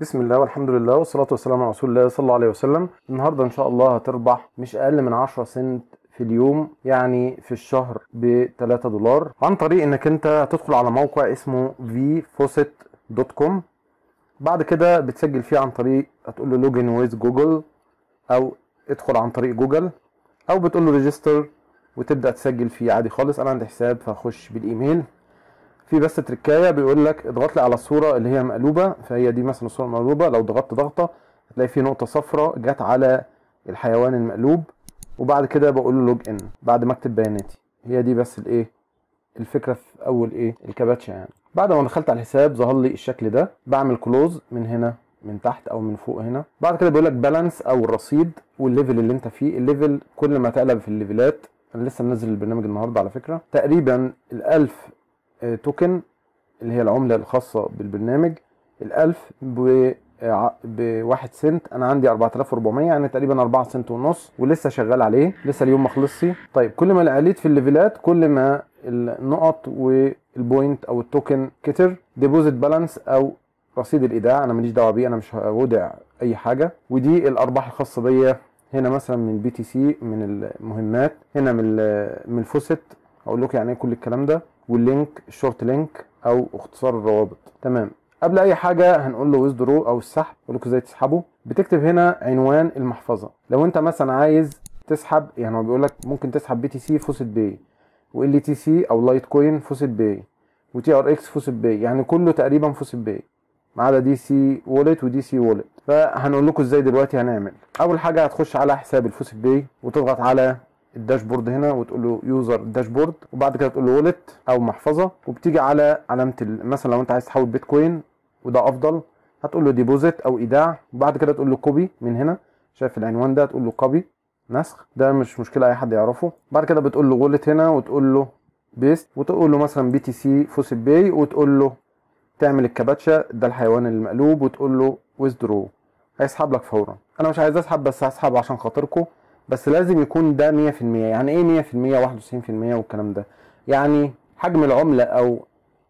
بسم الله والحمد لله والصلاة والسلام على رسول الله صلى الله عليه وسلم النهاردة إن شاء الله هتربح مش أقل من 10 سنت في اليوم يعني في الشهر ب 3 دولار عن طريق إنك أنت هتدخل على موقع اسمه vfaucet.com بعد كده بتسجل فيه عن طريق هتقول له لوجن ويز جوجل أو ادخل عن طريق جوجل أو بتقول له ريجستر وتبدأ تسجل فيه عادي خالص أنا عندي حساب فهخش بالإيميل في بس تركايه بيقول لك اضغط لي على الصوره اللي هي مقلوبه فهي دي مثلا الصوره المقلوبه لو ضغطت ضغطه هتلاقي في نقطه صفراء جت على الحيوان المقلوب وبعد كده بقول له لوج ان بعد ما اكتب بياناتي هي دي بس الايه الفكره في اول ايه الكباتشه يعني بعد ما دخلت على الحساب ظهر لي الشكل ده بعمل كلوز من هنا من تحت او من فوق هنا بعد كده بيقول لك بالانس او الرصيد والليفل اللي انت فيه الليفل كل ما تقلب في الليفلات انا لسه منزل البرنامج النهارده على فكره تقريبا الألف توكن اللي هي العملة الخاصة بالبرنامج الألف ب بواحد سنت انا عندي 4400 يعني تقريبا 4 سنت ونص ولسه شغال عليه لسه اليوم ما خلصش طيب كل ما عليت في الليفلات كل ما النقط والبوينت او التوكن كتر ديبوزيت بالانس او رصيد الايداع انا ماليش دعوه بيه انا مش هودع اي حاجه ودي الارباح الخاصه بيا هنا مثلا من البي تي سي من المهمات هنا من من الفوست هقول لكم يعني ايه كل الكلام ده واللينك الشورت لينك او اختصار الروابط تمام قبل اي حاجه هنقول له ويزدرو او السحب اقول لكم ازاي تسحبه بتكتب هنا عنوان المحفظه لو انت مثلا عايز تسحب يعني هو بيقول لك ممكن تسحب بي تي سي فوسيت باي وال تي سي او لايت كوين فوسيت باي وتي ار اكس فوسيت باي يعني كله تقريبا فوسيت باي ما عدا دي سي وولت ودي سي وولت فهنقول لكم ازاي دلوقتي هنعمل اول حاجه هتخش على حساب الفوسيت باي وتضغط على الداشبورد هنا وتقول له يوزر داشبورد وبعد كده تقول له وولت او محفظه وبتيجي على علامه مثلا لو انت عايز تحول بيتكوين وده افضل هتقول له ديبوزيت او ايداع وبعد كده تقول له كوبي من هنا شايف العنوان ده تقول له كوبي نسخ ده مش مشكله اي حد يعرفه بعد كده بتقول له وولت هنا وتقول له بيست وتقول له مثلا بي تي سي فوسيت باي وتقول له تعمل الكباتشا ده الحيوان المقلوب وتقول له ويزدرو هيسحب لك فورا انا مش عايز اسحب بس هسحب عشان خاطركم بس لازم يكون ده 100% يعني ايه 100% 91% والكلام ده يعني حجم العملة او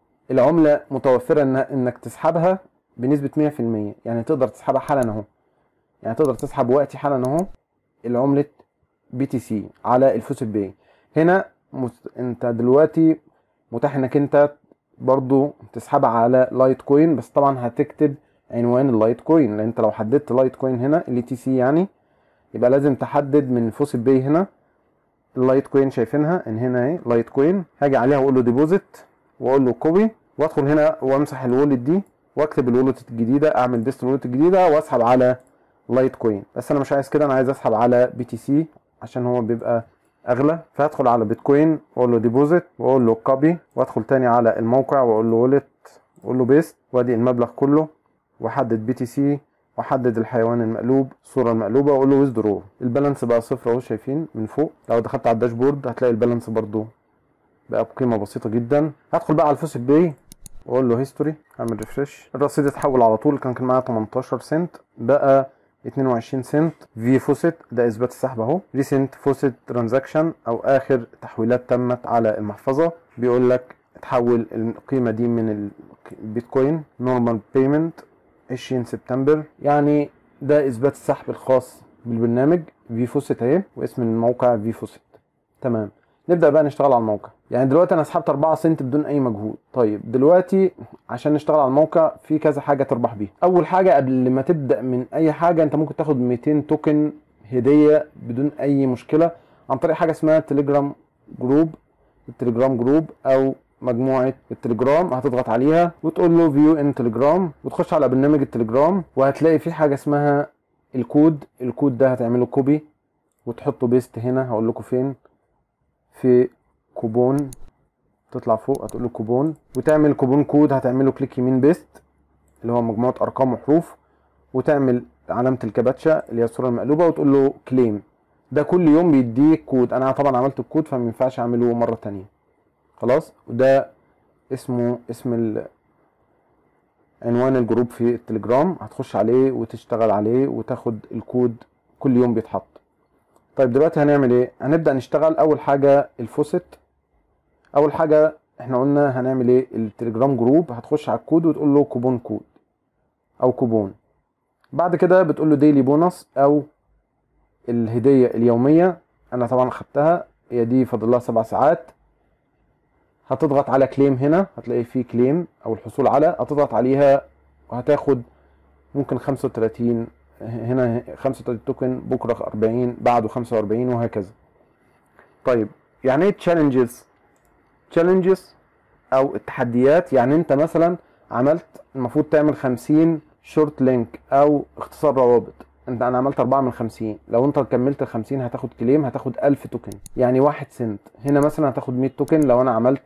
العملة متوفرة إن انك تسحبها بنسبة 100% يعني تقدر تسحبها حالا اهو يعني تقدر تسحب وقتي حالا اهو العملة بي تي سي على الفوسيت باي هنا مست... انت دلوقتي متاح انك انت برضو تسحبها على لايت كوين بس طبعا هتكتب عنوان اللايت كوين لان انت لو حددت لايت كوين هنا ال تي سي يعني يبقى لازم تحدد من فوسيت باي هنا اللايت كوين شايفينها ان هنا اهي لايت كوين هاجي عليها واقول له ديبوزيت واقول له كوبي وادخل هنا وامسح الولد دي واكتب الولد الجديده اعمل بيست الولد الجديده واسحب على لايت كوين بس انا مش عايز كده انا عايز اسحب على بي تي سي عشان هو بيبقى اغلى فهدخل على بيتكوين واقول له ديبوزيت واقول له كوبي وادخل تاني على الموقع واقول له ولت واقول له بيست وادي المبلغ كله واحدد بي تي سي واحدد الحيوان المقلوب الصوره المقلوبه واقول له ويزدرو البالانس بقى صفر اهو شايفين من فوق لو دخلت على الداشبورد هتلاقي البالانس برضو بقى بقيمه بسيطه جدا هدخل بقى على الفوسيت باي واقول له هيستوري هعمل ريفرش الرصيد اتحول على طول كان كان معايا 18 سنت بقى 22 سنت في فوسيت ده اثبات السحب اهو ريسنت فوسيت ترانزاكشن او اخر تحويلات تمت على المحفظه بيقول لك تحول القيمه دي من البيتكوين نورمال بيمنت 20 سبتمبر يعني ده اثبات السحب الخاص بالبرنامج في فوسيت اهي واسم الموقع في فوسيت تمام نبدا بقى نشتغل على الموقع يعني دلوقتي انا سحبت 4 سنت بدون اي مجهود طيب دلوقتي عشان نشتغل على الموقع في كذا حاجه تربح بيها اول حاجه قبل ما تبدا من اي حاجه انت ممكن تاخد 200 توكن هديه بدون اي مشكله عن طريق حاجه اسمها تليجرام جروب التليجرام جروب او مجموعه التليجرام هتضغط عليها وتقول له فيو ان تليجرام وتخش على برنامج التليجرام وهتلاقي في حاجه اسمها الكود الكود ده هتعمله كوبي وتحطه بيست هنا هقول لكم فين في كوبون تطلع فوق هتقول له كوبون وتعمل كوبون كود هتعمله كليك يمين بيست اللي هو مجموعه ارقام وحروف وتعمل علامه الكباتشا اللي هي الصوره المقلوبه وتقول له كليم ده كل يوم بيديك كود انا طبعا عملت الكود فما ينفعش اعمله مره تانية خلاص وده اسمه اسم عنوان الجروب في التليجرام هتخش عليه وتشتغل عليه وتاخد الكود كل يوم بيتحط طيب دلوقتي هنعمل ايه هنبدا نشتغل اول حاجه الفوسيت اول حاجه احنا قلنا هنعمل ايه التليجرام جروب هتخش على الكود وتقول له كوبون كود او كوبون بعد كده بتقول له ديلي بونص او الهديه اليوميه انا طبعا خدتها هي دي فاضل لها سبع ساعات هتضغط على كليم هنا هتلاقي فيه كليم او الحصول على هتضغط عليها وهتاخد ممكن 35 هنا 35 توكن بكره 40 بعده 45 وهكذا طيب يعني ايه تشالنجز تشالنجز او التحديات يعني انت مثلا عملت المفروض تعمل 50 شورت لينك او اختصار روابط انت انا عملت 4 من 50 لو انت كملت ال 50 هتاخد كليم هتاخد 1000 توكن يعني 1 سنت هنا مثلا هتاخد 100 توكن لو انا عملت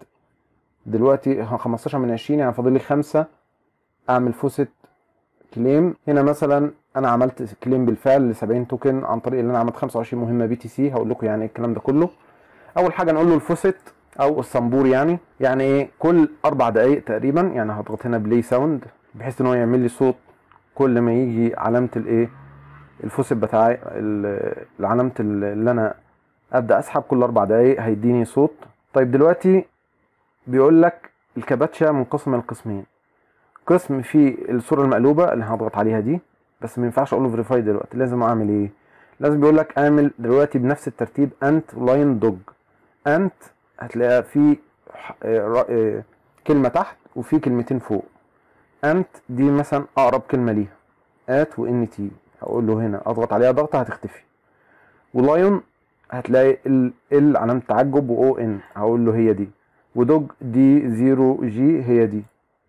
دلوقتي 15 من 20 يعني فاضل لي 5 اعمل فوست كليم هنا مثلا انا عملت كليم بالفعل ل 70 توكن عن طريق ان انا عملت 25 مهمه بي تي سي هقول لكم يعني ايه الكلام ده كله اول حاجه نقول له الفوست او الصنبور يعني يعني ايه كل اربع دقائق تقريبا يعني هضغط هنا بلاي ساوند بحيث ان هو يعمل لي صوت كل ما يجي علامه الايه الفوست بتاعي ال- علامه ال- اللي انا ابدا اسحب كل اربع دقائق هيديني صوت طيب دلوقتي بيقول لك الكباتشا منقسمه لقسمين قسم فيه الصوره المقلوبه اللي هضغط عليها دي بس ما ينفعش اقول له فيريفاي دلوقتي لازم اعمل ايه لازم بيقول لك اعمل دلوقتي بنفس الترتيب انت لاين دوج انت هتلاقيها في ح- آه، را- آه، كلمه تحت وفي كلمتين فوق انت دي مثلا اقرب كلمه ليها ات وان تي هقول له هنا اضغط عليها ضغطه هتختفي ولايون هتلاقي ال ال علامه تعجب واو ان هقول له هي دي ودوج دي زيرو جي هي دي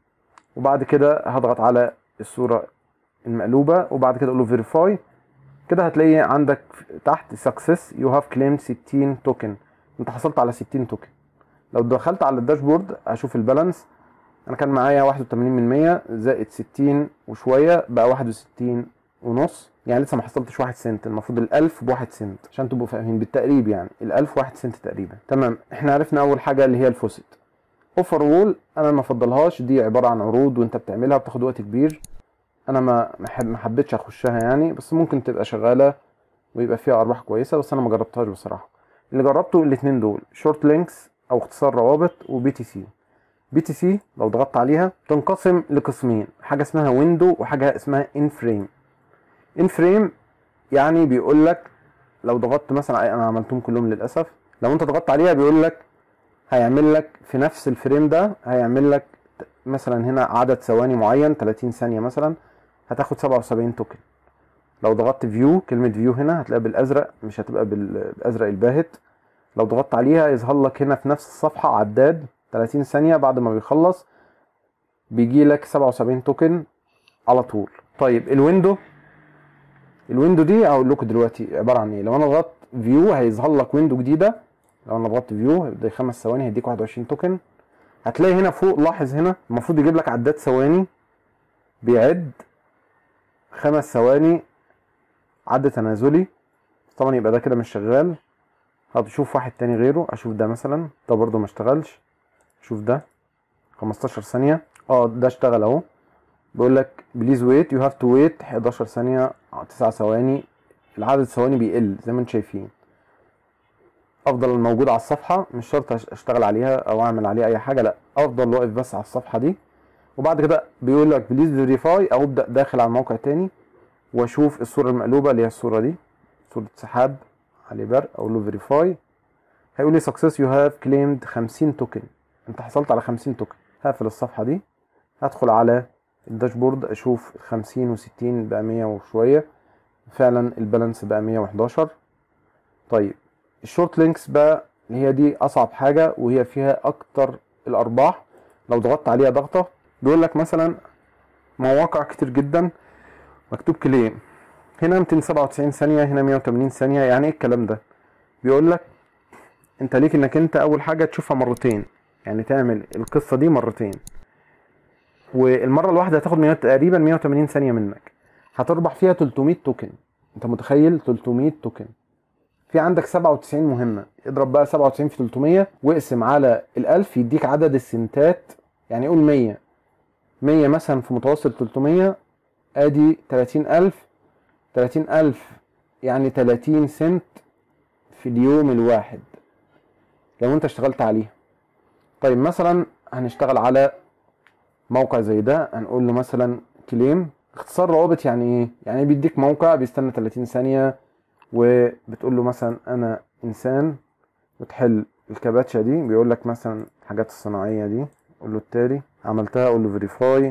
وبعد كده هضغط على الصوره المقلوبه وبعد كده اقول له فيريفاي كده هتلاقي عندك تحت سكسس يو هاف كليم 60 توكن انت حصلت على 60 توكن لو دخلت على الداشبورد اشوف البالانس انا كان معايا 81 من 100 زائد 60 وشويه بقى 61 ونص يعني لسه ما حصلتش 1 سنت المفروض ال 1000 ب 1 سنت عشان تبقوا فاهمين بالتقريب يعني ال 1000 1 سنت تقريبا تمام احنا عرفنا اول حاجه اللي هي الفوسيت اوفر وول انا ما افضلهاش دي عباره عن عروض وانت بتعملها بتاخد وقت كبير انا ما ما حب- ما حبيتش اخشها يعني بس ممكن تبقى شغاله ويبقى فيها ارباح كويسه بس انا ما جربتهاش بصراحه اللي جربته الاثنين دول شورت لينكس او اختصار روابط وبي تي سي بي تي سي لو ضغطت عليها تنقسم لقسمين حاجه اسمها ويندو وحاجه اسمها ان فريم ان فريم يعني بيقول لك لو ضغطت مثلا انا عملتهم كلهم للاسف لو انت ضغطت عليها بيقول لك هيعمل لك في نفس الفريم ده هيعمل لك ت- مثلا هنا عدد ثواني معين 30 ثانيه مثلا هتاخد 77 توكن لو ضغطت فيو كلمه فيو هنا هتلاقيها بالازرق مش هتبقى بال- بالازرق الباهت لو ضغطت عليها يظهر لك هنا في نفس الصفحه عداد 30 ثانيه بعد ما بيخلص بيجي لك 77 توكن على طول طيب الويندو الويندو دي هقول لكم دلوقتي عباره عن ايه لو انا ضغطت فيو هيظهر لك ويندو جديده لو انا ضغطت فيو هيبدا خمس ثواني هيديك 21 توكن هتلاقي هنا فوق لاحظ هنا المفروض يجيب لك عداد ثواني بيعد خمس ثواني عد تنازلي طبعا يبقى ده كده مش شغال هشوف واحد تاني غيره اشوف ده مثلا ده برضو ما اشتغلش شوف ده 15 ثانية اه ده اشتغل اهو بيقول لك بليز ويت يو هاف تو ويت 11 ثانية 9 ثواني العدد الثواني بيقل زي ما انتم شايفين افضل الموجود على الصفحة مش شرط أش- اشتغل عليها او اعمل عليها اي حاجة لا افضل واقف بس على الصفحة دي وبعد كده بيقول لك بليز فيريفاي او ابدا داخل على الموقع تاني واشوف الصورة المقلوبة اللي هي الصورة دي صورة سحاب علي برق اقول له فيريفاي هيقول لي سكسس يو هاف كليمد 50 توكن انت حصلت على 50 توكن هقفل الصفحة دي هدخل على الداشبورد اشوف 50 و60 بقى 100 وشوية فعلا البالانس بقى 111 طيب الشورت لينكس بقى اللي هي دي اصعب حاجة وهي فيها اكتر الارباح لو ضغطت عليها ضغطة بيقول لك مثلا مواقع كتير جدا مكتوب كليم هنا 297 ثانية هنا 180 ثانية يعني ايه الكلام ده بيقول لك انت ليك انك انت اول حاجة تشوفها مرتين يعني تعمل القصة دي مرتين والمرة الواحدة هتاخد 100 تقريبا 180 ثانية منك هتربح فيها 300 توكن انت متخيل 300 توكن في عندك 97 مهمة اضرب بقى 97 في 300 واقسم على الألف يديك عدد السنتات يعني قول 100 100 مثلا في متوسط 300 ادي 30000 30000 يعني 30 سنت في اليوم الواحد لو انت اشتغلت عليها طيب مثلا هنشتغل على موقع زي ده هنقول له مثلا كليم اختصار روابط يعني ايه يعني بيديك موقع بيستنى 30 ثانيه وبتقول له مثلا انا انسان وتحل الكباتشة دي بيقول لك مثلا الحاجات الصناعية دي قول له التالي عملتها قول له فيريفاي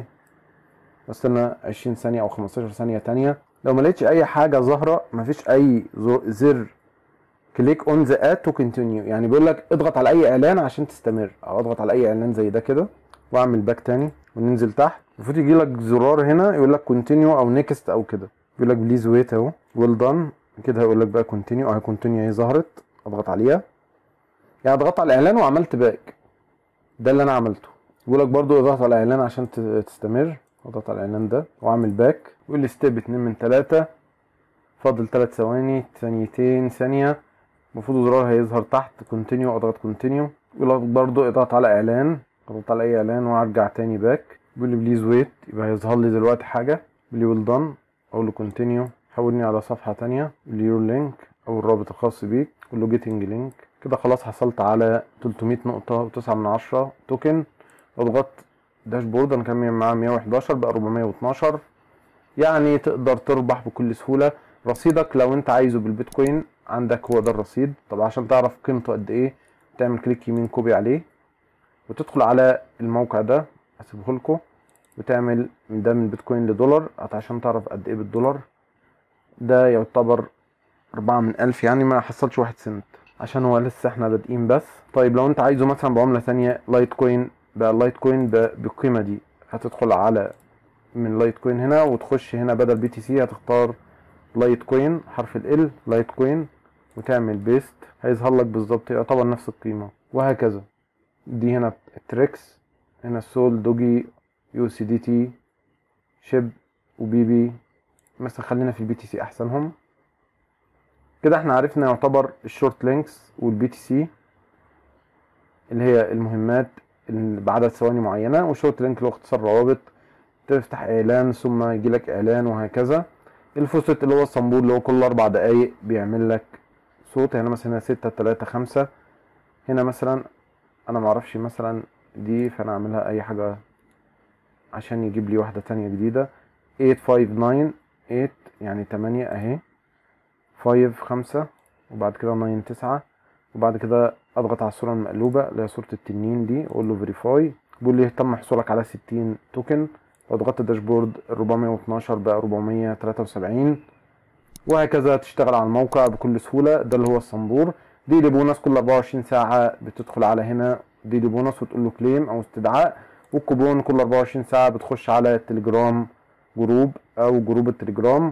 واستنى 20 ثانية او 15 ثانية تانية لو ما لقيتش اي حاجة ظاهرة مفيش اي زر كليك اون ذا اد تو كونتينيو يعني بيقول لك اضغط على اي اعلان عشان تستمر او اضغط على اي اعلان زي ده كده واعمل باك تاني وننزل تحت المفروض يجي لك زرار هنا يقول لك كونتينيو او نيكست او كده بيقول لك بليز ويت اهو ويل دان كده هيقول لك بقى كونتينيو اهي كونتينيو اهي ظهرت اضغط عليها يعني ضغطت على الاعلان وعملت باك ده اللي انا عملته بيقول لك برضو اضغط على الاعلان عشان تستمر اضغط على الاعلان ده واعمل باك يقول لي ستيب 2 من 3 فاضل 3 ثواني ثانيتين ثانيه المفروض زرار هيظهر تحت كونتينيو اضغط كونتينيو يقول لك برضو اضغط على اعلان اضغط على اي اعلان وارجع تاني باك بيقول لي بليز ويت يبقى هيظهر لي دلوقتي حاجه بيقول لي ويل دان اقول له كونتينيو حولني على صفحه تانية يور لينك او الرابط الخاص بيك اقول له جيتنج لينك كده خلاص حصلت على 300 نقطة و9 من عشرة توكن اضغط داشبورد انا كان معاه 111 بقى 412 يعني تقدر تربح بكل سهولة رصيدك لو انت عايزه بالبيتكوين عندك هو ده الرصيد طب عشان تعرف قيمته قد ايه تعمل كليك يمين كوبي عليه وتدخل على الموقع ده هسيبه لكم وتعمل من ده من بيتكوين لدولار عشان تعرف قد ايه بالدولار ده يعتبر أربعة من ألف يعني ما حصلش واحد سنت عشان هو لسه احنا بادئين بس طيب لو انت عايزه مثلا بعمله ثانيه لايت كوين بقى اللايت كوين بالقيمه دي هتدخل على من لايت كوين هنا وتخش هنا بدل بي تي سي هتختار لايت كوين حرف ال لايت كوين وتعمل بيست هيظهر لك بالظبط يعتبر نفس القيمه وهكذا دي هنا التريكس هنا السول دوجي يو سي دي تي شيب وبي بي مثلا خلينا في البي تي سي احسنهم كده احنا عرفنا يعتبر الشورت لينكس والبي تي سي اللي هي المهمات بعدد ثواني معينه والشورت لينك اللي هو اختصار روابط تفتح اعلان ثم يجي لك اعلان وهكذا الفوسيت اللي هو الصنبور اللي هو كل اربع دقايق بيعمل لك صوت هنا مثلا هنا ستة تلاتة خمسة هنا مثلا انا معرفش مثلا دي فانا اعملها اي حاجة عشان يجيب لي واحدة تانية جديدة 859 8 يعني تمانية اهي 5 5 وبعد كده 9 9 وبعد كده اضغط على الصوره المقلوبه اللي هي صوره التنين دي واقول له فيريفاي بيقول لي تم حصولك على 60 توكن لو ضغطت الداشبورد 412 بقى 473 وهكذا تشتغل على الموقع بكل سهوله ده اللي هو الصنبور دي لي بونص كل 24 ساعه بتدخل على هنا دي لي بونص وتقول له كليم او استدعاء والكوبون كل 24 ساعه بتخش على التليجرام جروب او جروب التليجرام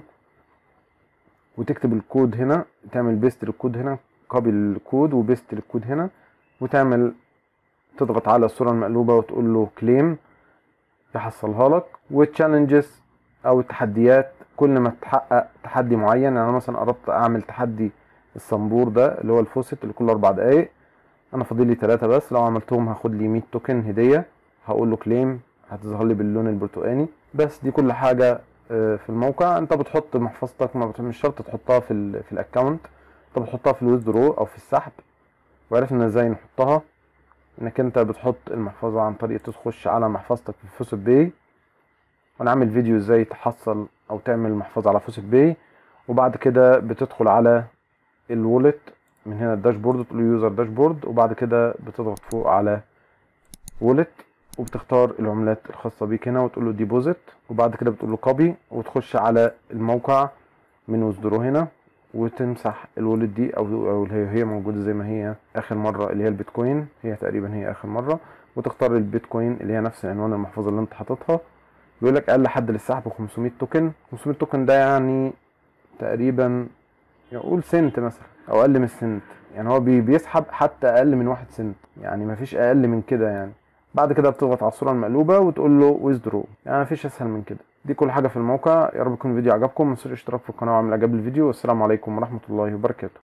وتكتب الكود هنا تعمل بيست للكود هنا كوبي الكود وبيست للكود هنا وتعمل تضغط على الصورة المقلوبة وتقول له كليم يحصلها لك والتشالنجز او التحديات كل ما تحقق تحدي معين يعني انا مثلا قربت اعمل تحدي الصنبور ده اللي هو الفوسيت اللي كل اربع دقايق انا فاضل لي ثلاثة بس لو عملتهم هاخد لي 100 توكن هدية هقول له كليم هتظهر لي باللون البرتقاني بس دي كل حاجة آه، في الموقع انت بتحط محفظتك ما مش شرط تحطها في ال في الاكونت انت بتحطها في الويزدرو او في السحب وعرفنا ازاي نحطها انك انت بتحط المحفظه عن طريق تخش على محفظتك في فوسيت باي ونعمل فيديو ازاي تحصل او تعمل محفظه على فوسيت باي وبعد كده بتدخل على الوولت من هنا الداشبورد تقول له يوزر داشبورد وبعد كده بتضغط فوق على وولت وبتختار العملات الخاصة بيك هنا وتقول له ديبوزيت وبعد كده بتقول له كوبي وتخش على الموقع من ويزدرو هنا وتمسح الولد دي او او هي هي موجوده زي ما هي اخر مره اللي هي البيتكوين هي تقريبا هي اخر مره وتختار البيتكوين اللي هي نفس عنوان المحفظه اللي انت حاططها بيقول لك اقل حد للسحب 500 توكن 500 توكن ده يعني تقريبا يقول سنت مثلا او اقل من السنت يعني هو بيسحب حتى اقل من واحد سنت يعني مفيش اقل من كده يعني بعد كده بتضغط على الصوره المقلوبه وتقول له ويزدرو يعني مفيش اسهل من كده دي كل حاجه في الموقع يا رب يكون الفيديو عجبكم ما تنسوش الاشتراك في القناه وعمل اعجاب الفيديو والسلام عليكم ورحمه الله وبركاته